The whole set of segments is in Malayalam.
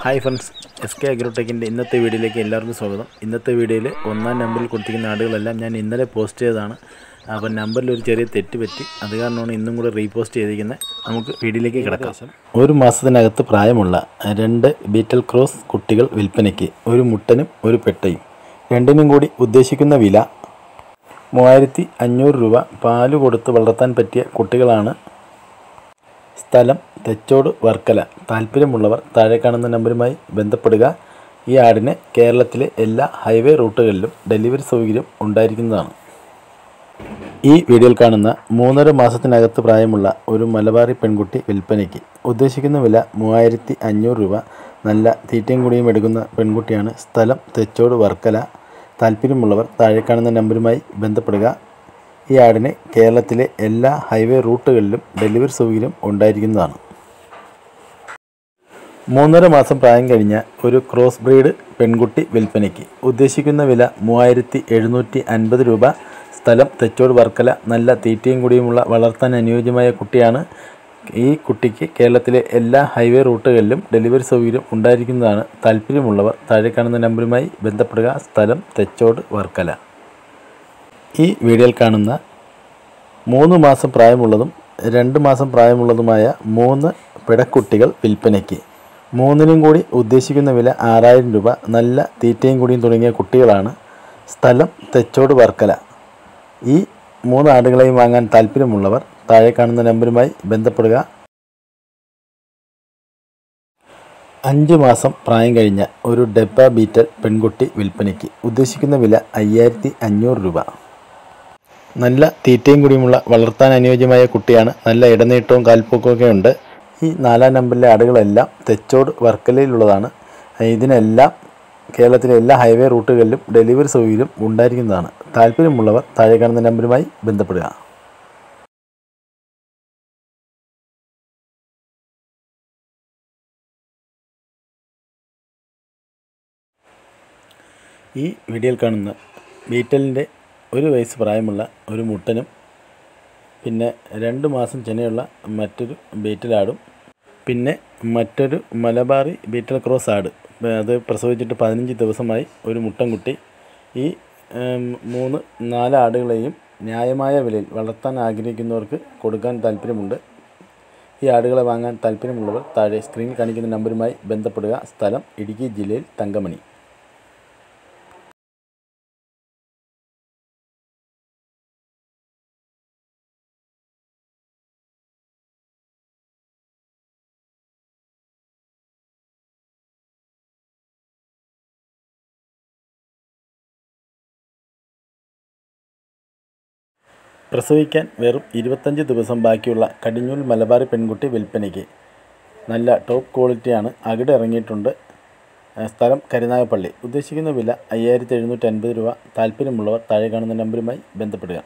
ഹായ് ഫ്രണ്ട്സ് എസ് കെ അഗ്രോടെക്കിൻ്റെ ഇന്നത്തെ വീഡിയോയിലേക്ക് എല്ലാവർക്കും സ്വാഗതം ഇന്നത്തെ വീഡിയോയിൽ ഒന്നാം നമ്പറിൽ കൊടുത്തിരിക്കുന്ന ആടുകളെല്ലാം ഞാൻ ഇന്നലെ പോസ്റ്റ് ചെയ്തതാണ് അപ്പം നമ്പറിൽ ഒരു ചെറിയ തെറ്റ് പറ്റി അത് കാരണമാണ് ഇന്നും കൂടെ റീപോസ്റ്റ് ചെയ്തിരിക്കുന്നത് നമുക്ക് വീഡിയോയിലേക്ക് കിടക്കാം ഒരു മാസത്തിനകത്ത് പ്രായമുള്ള രണ്ട് ബീറ്റൽ ക്രോസ് കുട്ടികൾ വിൽപ്പനയ്ക്ക് ഒരു മുട്ടനും ഒരു പെട്ടയും രണ്ടിനും കൂടി ഉദ്ദേശിക്കുന്ന വില മൂവായിരത്തി അഞ്ഞൂറ് രൂപ പാല് കൊടുത്ത് വളർത്താൻ പറ്റിയ കുട്ടികളാണ് സ്ഥലം തെച്ചോട് വർക്കല താല്പര്യമുള്ളവർ താഴെ കാണുന്ന നമ്പറുമായി ബന്ധപ്പെടുക ഈ ആടിന് കേരളത്തിലെ എല്ലാ ഹൈവേ റൂട്ടുകളിലും ഡെലിവറി സൗകര്യം ഉണ്ടായിരിക്കുന്നതാണ് ഈ വീഡിയോയിൽ കാണുന്ന മൂന്നര മാസത്തിനകത്ത് പ്രായമുള്ള ഒരു മലബാറി പെൺകുട്ടി വിൽപ്പനയ്ക്ക് ഉദ്ദേശിക്കുന്ന വില മൂവായിരത്തി അഞ്ഞൂറ് രൂപ നല്ല തീറ്റയും കൂടിയും എടുക്കുന്ന പെൺകുട്ടിയാണ് സ്ഥലം തെച്ചോട് വർക്കല താല്പര്യമുള്ളവർ താഴെ കാണുന്ന നമ്പറുമായി ബന്ധപ്പെടുക ഈ ആടിന് കേരളത്തിലെ എല്ലാ ഹൈവേ റൂട്ടുകളിലും ഡെലിവറി സൗകര്യം ഉണ്ടായിരിക്കുന്നതാണ് മൂന്നര മാസം പ്രായം കഴിഞ്ഞ ഒരു ക്രോസ് ബ്രീഡ് പെൺകുട്ടി വിൽപ്പനയ്ക്ക് ഉദ്ദേശിക്കുന്ന വില മൂവായിരത്തി എഴുന്നൂറ്റി അൻപത് രൂപ സ്ഥലം തെച്ചോട് വർക്കല നല്ല തീറ്റയും കൂടിയുമുള്ള വളർത്താൻ അനുയോജ്യമായ കുട്ടിയാണ് ഈ കുട്ടിക്ക് കേരളത്തിലെ എല്ലാ ഹൈവേ റൂട്ടുകളിലും ഡെലിവറി സൗകര്യം ഉണ്ടായിരിക്കുന്നതാണ് താല്പര്യമുള്ളവർ താഴെ കാണുന്ന നമ്പറുമായി ബന്ധപ്പെടുക സ്ഥലം തെച്ചോട് വർക്കല ഈ വീഡിയോയിൽ കാണുന്ന മൂന്ന് മാസം പ്രായമുള്ളതും രണ്ട് മാസം പ്രായമുള്ളതുമായ മൂന്ന് പിടക്കുട്ടികൾ വിൽപ്പനയ്ക്ക് മൂന്നിനും കൂടി ഉദ്ദേശിക്കുന്ന വില ആറായിരം രൂപ നല്ല തീറ്റയും കൂടിയും തുടങ്ങിയ കുട്ടികളാണ് സ്ഥലം തെച്ചോട് വർക്കല ഈ മൂന്ന് ആടുകളെയും വാങ്ങാൻ താല്പര്യമുള്ളവർ താഴെ കാണുന്ന നമ്പറുമായി ബന്ധപ്പെടുക അഞ്ച് മാസം പ്രായം കഴിഞ്ഞ ഒരു ഡെബ ബീറ്റൽ പെൺകുട്ടി വിൽപ്പനയ്ക്ക് ഉദ്ദേശിക്കുന്ന വില അയ്യായിരത്തി അഞ്ഞൂറ് രൂപ നല്ല തീറ്റയും കൂടിയുമുള്ള വളർത്താൻ അനുയോജ്യമായ കുട്ടിയാണ് നല്ല ഇടനീട്ടവും കാൽപ്പൊക്കമൊക്കെ ഉണ്ട് ഈ നാലാം നമ്പറിലെ ആടുകളെല്ലാം തെച്ചോട് വർക്കലയിലുള്ളതാണ് ഇതിനെല്ലാം കേരളത്തിലെ എല്ലാ ഹൈവേ റൂട്ടുകളിലും ഡെലിവറി സൗകര്യം ഉണ്ടായിരിക്കുന്നതാണ് താല്പര്യമുള്ളവർ താഴെ കാണുന്ന നമ്പറുമായി ബന്ധപ്പെടുക ഈ വീഡിയോയിൽ കാണുന്ന ബീറ്റലിൻ്റെ ഒരു വയസ്സ് പ്രായമുള്ള ഒരു മുട്ടനും പിന്നെ രണ്ട് മാസം ചെനയുള്ള മറ്റൊരു ബീറ്റലാടും പിന്നെ മറ്റൊരു മലബാറി ബീറ്റൽ ക്രോസ് ആട് അത് പ്രസവിച്ചിട്ട് പതിനഞ്ച് ദിവസമായി ഒരു മുട്ടൻകുട്ടി ഈ മൂന്ന് നാല് ആടുകളെയും ന്യായമായ വിലയിൽ വളർത്താൻ ആഗ്രഹിക്കുന്നവർക്ക് കൊടുക്കാൻ താല്പര്യമുണ്ട് ഈ ആടുകളെ വാങ്ങാൻ താല്പര്യമുള്ളവർ താഴെ സ്ക്രീനിൽ കാണിക്കുന്ന നമ്പറുമായി ബന്ധപ്പെടുക സ്ഥലം ഇടുക്കി ജില്ലയിൽ തങ്കമണി പ്രസവിക്കാൻ വെറും ഇരുപത്തഞ്ച് ദിവസം ബാക്കിയുള്ള കടിഞ്ഞൂൽ മലബാറി പെൺകുട്ടി വിൽപ്പനയ്ക്ക് നല്ല ടോപ്പ് ക്വാളിറ്റിയാണ് അകിട് ഇറങ്ങിയിട്ടുണ്ട് സ്ഥലം കരുനാഗപ്പള്ളി ഉദ്ദേശിക്കുന്ന വില അയ്യായിരത്തി എഴുന്നൂറ്റി അൻപത് രൂപ താല്പര്യമുള്ളവർ താഴെ കാണുന്ന നമ്പറുമായി ബന്ധപ്പെടുക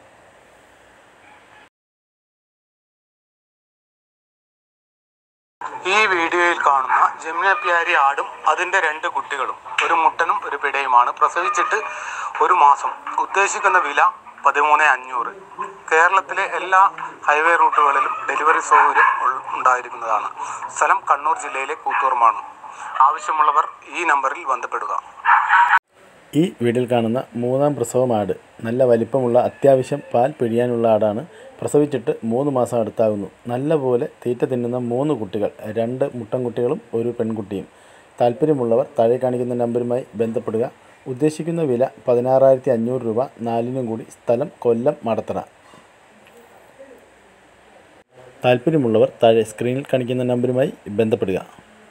ഈ വീഡിയോയിൽ കാണുന്ന ജമുന പ്യാരി ആടും അതിൻ്റെ രണ്ട് കുട്ടികളും ഒരു മുട്ടനും ഒരു പിടയുമാണ് പ്രസവിച്ചിട്ട് ഒരു മാസം ഉദ്ദേശിക്കുന്ന വില പതിമൂന്ന് അഞ്ഞൂറ് കേരളത്തിലെ എല്ലാ ഹൈവേ റൂട്ടുകളിലും ഡെലിവറി സൗകര്യം ഉൾ- ഉണ്ടായിരിക്കുന്നതാണ് സ്ഥലം കണ്ണൂർ ജില്ലയിലെ കൂത്തൂർമാണ് ആവശ്യമുള്ളവർ ഈ നമ്പറിൽ ബന്ധപ്പെടുക ഈ വീഡിയോയിൽ കാണുന്ന മൂന്നാം പ്രസവം ആട് നല്ല വലിപ്പമുള്ള അത്യാവശ്യം പാൽ പിഴിയാനുള്ള ആടാണ് പ്രസവിച്ചിട്ട് മൂന്ന് മാസം അടുത്താകുന്നു നല്ലപോലെ തീറ്റ തിന്നുന്ന മൂന്ന് കുട്ടികൾ രണ്ട് മുട്ടൻകുട്ടികളും ഒരു പെൺകുട്ടിയും താല്പര്യമുള്ളവർ താഴെ കാണിക്കുന്ന നമ്പറുമായി ബന്ധപ്പെടുക ഉദ്ദേശിക്കുന്ന വില പതിനാറായിരത്തി അഞ്ഞൂറ് രൂപ നാലിനും കൂടി സ്ഥലം കൊല്ലം മടത്തറ താല്പര്യമുള്ളവർ താഴെ സ്ക്രീനിൽ കാണിക്കുന്ന നമ്പറുമായി ബന്ധപ്പെടുക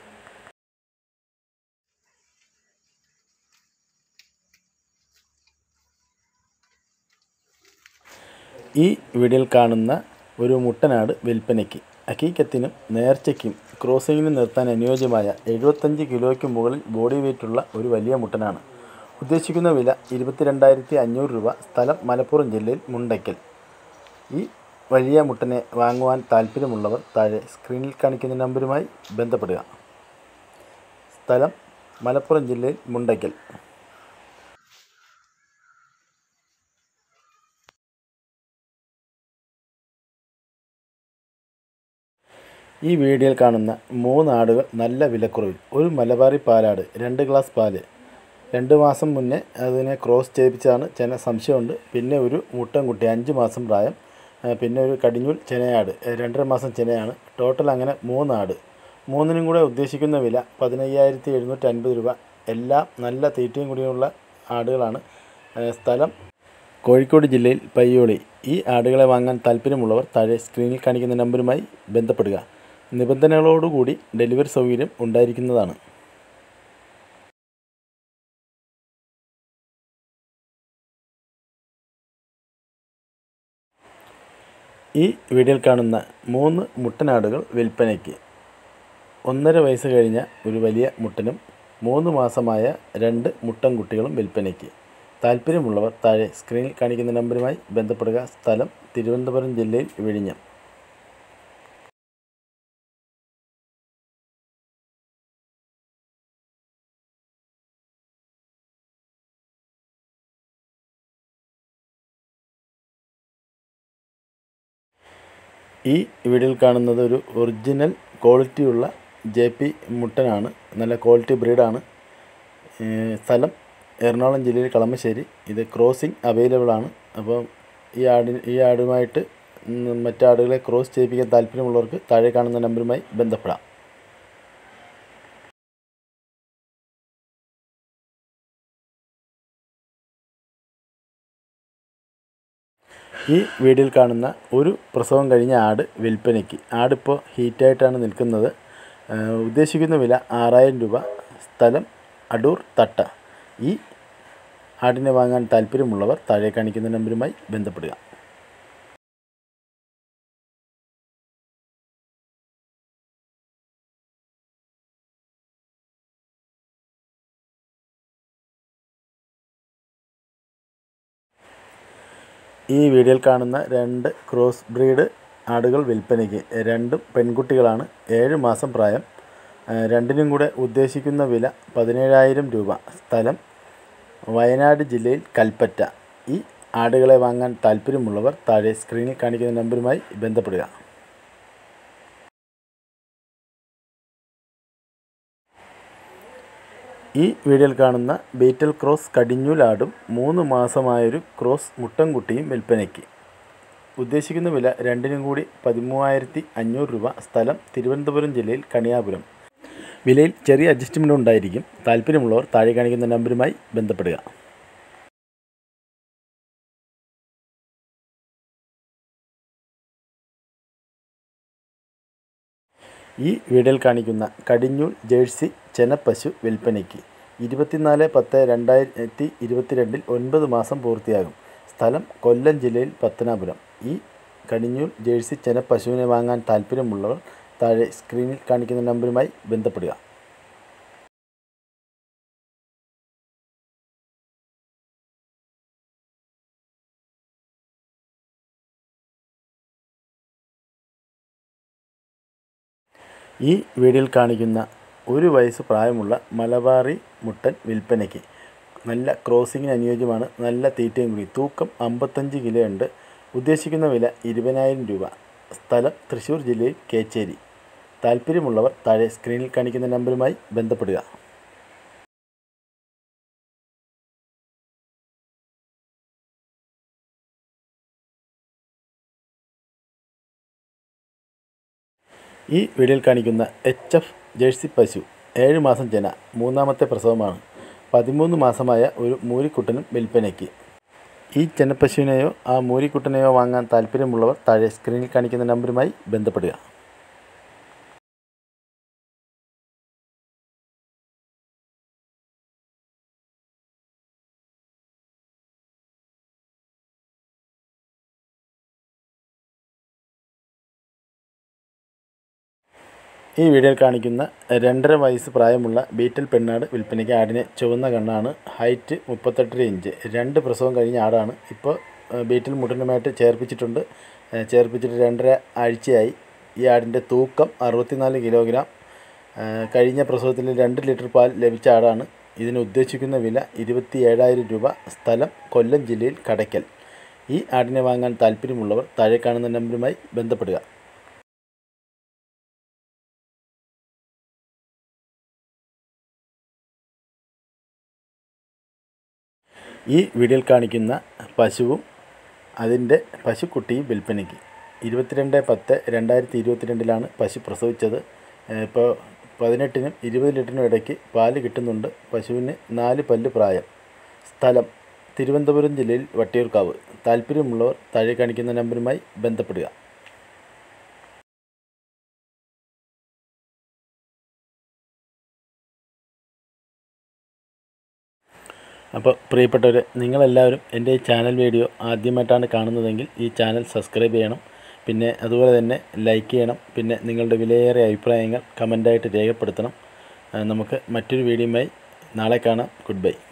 ഈ വീഡിയോയിൽ കാണുന്ന ഒരു മുട്ടനാട് വിൽപ്പനയ്ക്ക് അക്കീക്കത്തിനും നേർച്ചയ്ക്കും ക്രോസിങ്ങിനും നിർത്താൻ അനുയോജ്യമായ എഴുപത്തഞ്ച് കിലോയ്ക്ക് മുകളിൽ ബോഡി വെയ്റ്റുള്ള ഒരു വലിയ മുട്ടനാണ് ഉദ്ദേശിക്കുന്ന വില ഇരുപത്തിരണ്ടായിരത്തി അഞ്ഞൂറ് രൂപ സ്ഥലം മലപ്പുറം ജില്ലയിൽ മുണ്ടയ്ക്കൽ ഈ വലിയ മുട്ടനെ വാങ്ങുവാൻ താല്പര്യമുള്ളവർ താഴെ സ്ക്രീനിൽ കാണിക്കുന്ന നമ്പറുമായി ബന്ധപ്പെടുക സ്ഥലം മലപ്പുറം ജില്ലയിൽ മുണ്ടയ്ക്കൽ ഈ വീഡിയോയിൽ കാണുന്ന മൂന്ന് ആടുകൾ നല്ല വിലക്കുറവിൽ ഒരു മലബാറി പാലാട് രണ്ട് ഗ്ലാസ് പാല് രണ്ട് മാസം മുന്നേ അതിനെ ക്രോസ് ചെയ്യിപ്പിച്ചതാണ് ചെന സംശയമുണ്ട് പിന്നെ ഒരു മുട്ടൻകുട്ടി അഞ്ച് മാസം പ്രായം ആ, പിന്നെ ഒരു കടിഞ്ഞൂൽ ചെനയാട് ഏ, രണ്ടര മാസം ചെനയാണ് ടോട്ടൽ അങ്ങനെ മൂന്ന് ആട് മൂന്നിനും കൂടെ ഉദ്ദേശിക്കുന്ന വില പതിനയ്യായിരത്തി എഴുന്നൂറ്റി അൻപത് രൂപ എല്ലാം നല്ല തീറ്റയും കൂടിയുള്ള ആടുകളാണ് ഏ, സ്ഥലം കോഴിക്കോട് ജില്ലയിൽ പയ്യോളി ഈ ആടുകളെ വാങ്ങാൻ താല്പര്യമുള്ളവർ താഴെ സ്ക്രീനിൽ കാണിക്കുന്ന നമ്പറുമായി ബന്ധപ്പെടുക നിബന്ധനകളോടുകൂടി ഡെലിവറി സൗകര്യം ഉണ്ടായിരിക്കുന്നതാണ് ഈ വീഡിയോയിൽ കാണുന്ന മൂന്ന് മുട്ടനാടുകൾ വിൽപ്പനയ്ക്ക് ഒന്നര വയസ്സ് കഴിഞ്ഞ ഒരു വലിയ മുട്ടനും മൂന്ന് മാസമായ രണ്ട് മുട്ടൻകുട്ടികളും വിൽപ്പനയ്ക്ക് താല്പര്യമുള്ളവർ താഴെ സ്ക്രീനിൽ കാണിക്കുന്ന നമ്പറുമായി ബന്ധപ്പെടുക സ്ഥലം തിരുവനന്തപുരം ജില്ലയിൽ വിഴിഞ്ഞം ഈ വീഡിയോയിൽ കാണുന്നത് ഒരു ഒറിജിനൽ ക്വാളിറ്റിയുള്ള ജെ പി മുട്ടനാണ് നല്ല ക്വാളിറ്റി ബ്രീഡാണ് ഏഹ് സ്ഥലം എറണാകുളം ജില്ലയിൽ കളമശ്ശേരി ഇത് ക്രോസിംഗ് അവൈലബിൾ ആണ് അപ്പോൾ ഈ ആടി ഈ ആടുമായിട്ട് ഉം, മറ്റാടുകളെ ക്രോസ് ചെയ്യിപ്പിക്കാൻ താല്പര്യമുള്ളവർക്ക് താഴെ കാണുന്ന നമ്പറുമായി ബന്ധപ്പെടാം ഈ വീഡിയോയിൽ കാണുന്ന ഒരു പ്രസവം കഴിഞ്ഞ ആട് വിൽപ്പനയ്ക്ക് ആടിപ്പോൾ ഹീറ്റായിട്ടാണ് നിൽക്കുന്നത് ഏഹ് ഉദ്ദേശിക്കുന്ന വില ആറായിരം രൂപ സ്ഥലം അടൂർ തട്ട ഈ ആടിനെ വാങ്ങാൻ താല്പര്യമുള്ളവർ താഴെ കാണിക്കുന്ന നമ്പറുമായി ബന്ധപ്പെടുക ഈ വീഡിയോയിൽ കാണുന്ന രണ്ട് ക്രോസ് ബ്രീഡ് ആടുകൾ വിൽപ്പനയ്ക്ക് രണ്ടും പെൺകുട്ടികളാണ് ഏഴ് മാസം പ്രായം ആ, രണ്ടിനും കൂടെ ഉദ്ദേശിക്കുന്ന വില പതിനേഴായിരം രൂപ സ്ഥലം വയനാട് ജില്ലയിൽ കൽപ്പറ്റ ഈ ആടുകളെ വാങ്ങാൻ താല്പര്യമുള്ളവർ താഴെ സ്ക്രീനിൽ കാണിക്കുന്ന നമ്പറുമായി ബന്ധപ്പെടുക ഈ വീഡിയോയിൽ കാണുന്ന ബീറ്റൽ ക്രോസ് കടിഞ്ഞൂലാടും മൂന്ന് മാസമായൊരു ക്രോസ് മുട്ടൻകുട്ടിയും വിൽപ്പനയ്ക്ക് ഉദ്ദേശിക്കുന്ന വില രണ്ടിനും കൂടി പതിമൂവായിരത്തി അഞ്ഞൂറ് രൂപ സ്ഥലം തിരുവനന്തപുരം ജില്ലയിൽ കണിയാപുരം വിലയിൽ ചെറിയ അഡ്ജസ്റ്റ്മെൻ്റ് ഉണ്ടായിരിക്കും താല്പര്യമുള്ളവർ താഴെ കാണിക്കുന്ന നമ്പറുമായി ബന്ധപ്പെടുക ഈ വീഡിയോയിൽ കാണിക്കുന്ന കടിഞ്ഞൂൽ ജേഴ്സി ചെനപ്പശു വിൽപ്പനയ്ക്ക് ഇരുപത്തിനാല് പത്ത് രണ്ടായിരത്തി ഇരുപത്തിരണ്ടിൽ ഒൻപത് മാസം പൂർത്തിയാകും സ്ഥലം കൊല്ലം ജില്ലയിൽ പത്തനാപുരം ഈ കടിഞ്ഞൂൽ ജേഴ്സി ചെനപ്പശുവിനെ വാങ്ങാൻ താല്പര്യമുള്ളവർ താഴെ സ്ക്രീനിൽ കാണിക്കുന്ന നമ്പറുമായി ബന്ധപ്പെടുക ഈ വീഡിയോയിൽ കാണിക്കുന്ന ഒരു വയസ്സ് പ്രായമുള്ള മലബാറി മുട്ടൻ വിൽപ്പനയ്ക്ക് നല്ല ക്രോസിങ്ങിന് അനുയോജ്യമാണ് നല്ല തീറ്റയും കൂടി തൂക്കം അമ്പത്തഞ്ച് കിലോ ഉണ്ട് ഉദ്ദേശിക്കുന്ന വില ഇരുപതിനായിരം രൂപ സ്ഥലം തൃശ്ശൂർ ജില്ലയിൽ കേച്ചേരി താല്പര്യമുള്ളവർ താഴെ സ്ക്രീനിൽ കാണിക്കുന്ന നമ്പറുമായി ബന്ധപ്പെടുക ഈ വീഡിയോയിൽ കാണിക്കുന്ന എച്ച് എഫ് ജേഴ്സി പശു ഏഴ് മാസം ജന മൂന്നാമത്തെ പ്രസവമാണ് പതിമൂന്ന് മാസമായ ഒരു മൂരിക്കുട്ടനും വിൽപ്പനയ്ക്ക് ഈ ചെനപ്പശുവിനെയോ ആ മൂരിക്കുട്ടനെയോ വാങ്ങാൻ താല്പര്യമുള്ളവർ താഴെ സ്ക്രീനിൽ കാണിക്കുന്ന നമ്പറുമായി ബന്ധപ്പെടുക ഈ വീഡിയോയിൽ കാണിക്കുന്ന രണ്ടര വയസ്സ് പ്രായമുള്ള ബീറ്റൽ പെണ്ണാട് വിൽപ്പനയ്ക്ക് ആടിന് ചുവന്ന കണ്ണാണ് ഹൈറ്റ് മുപ്പത്തെട്ടര ഇഞ്ച് രണ്ട് പ്രസവം കഴിഞ്ഞ ആടാണ് ഇപ്പോൾ ഏഹ്, ബീറ്റൽ മുട്ടനുമായിട്ട് ചേർപ്പിച്ചിട്ടുണ്ട് ഏഹ്, ചേർപ്പിച്ചിട്ട് രണ്ടര ആഴ്ചയായി ഈ ആടിൻ്റെ തൂക്കം അറുപത്തിനാല് കിലോഗ്രാം ഏഹ്, കഴിഞ്ഞ പ്രസവത്തിൽ രണ്ട് ലിറ്റർ പാൽ ലഭിച്ച ആടാണ് ഇതിന് ഉദ്ദേശിക്കുന്ന വില ഇരുപത്തി ഏഴായിരം രൂപ സ്ഥലം കൊല്ലം ജില്ലയിൽ കടയ്ക്കൽ ഈ ആടിനെ വാങ്ങാൻ താല്പര്യമുള്ളവർ താഴെ കാണുന്ന നമ്പറുമായി ബന്ധപ്പെടുക ഈ വീഡിയോയിൽ കാണിക്കുന്ന പശുവും അതിൻ്റെ പശുക്കുട്ടിയും വിൽപ്പനയ്ക്ക് ഇരുപത്തിരണ്ട് പത്ത് രണ്ടായിരത്തി ഇരുപത്തിരണ്ടിലാണ് പശു പ്രസവിച്ചത് ഏഹ് ഇപ്പോൾ പതിനെട്ടിനും ഇരുപത് ലിറ്ററിനും ഇടയ്ക്ക് പാല് കിട്ടുന്നുണ്ട് പശുവിന് നാല് പല്ല് പ്രായം സ്ഥലം തിരുവനന്തപുരം ജില്ലയിൽ വട്ടിയൂർക്കാവ് താല്പര്യമുള്ളവർ താഴെ കാണിക്കുന്ന നമ്പറുമായി ബന്ധപ്പെടുക അപ്പോൾ പ്രിയപ്പെട്ടവരെ നിങ്ങളെല്ലാവരും എൻ്റെ ഈ ചാനൽ വീഡിയോ ആദ്യമായിട്ടാണ് കാണുന്നതെങ്കിൽ ഈ ചാനൽ സബ്സ്ക്രൈബ് ചെയ്യണം പിന്നെ അതുപോലെ തന്നെ ലൈക്ക് ചെയ്യണം പിന്നെ നിങ്ങളുടെ വിലയേറിയ അഭിപ്രായങ്ങൾ കമൻ്റായിട്ട് രേഖപ്പെടുത്തണം ആ, നമുക്ക് മറ്റൊരു വീഡിയോയുമായി നാളെ കാണാം ഗുഡ് ബൈ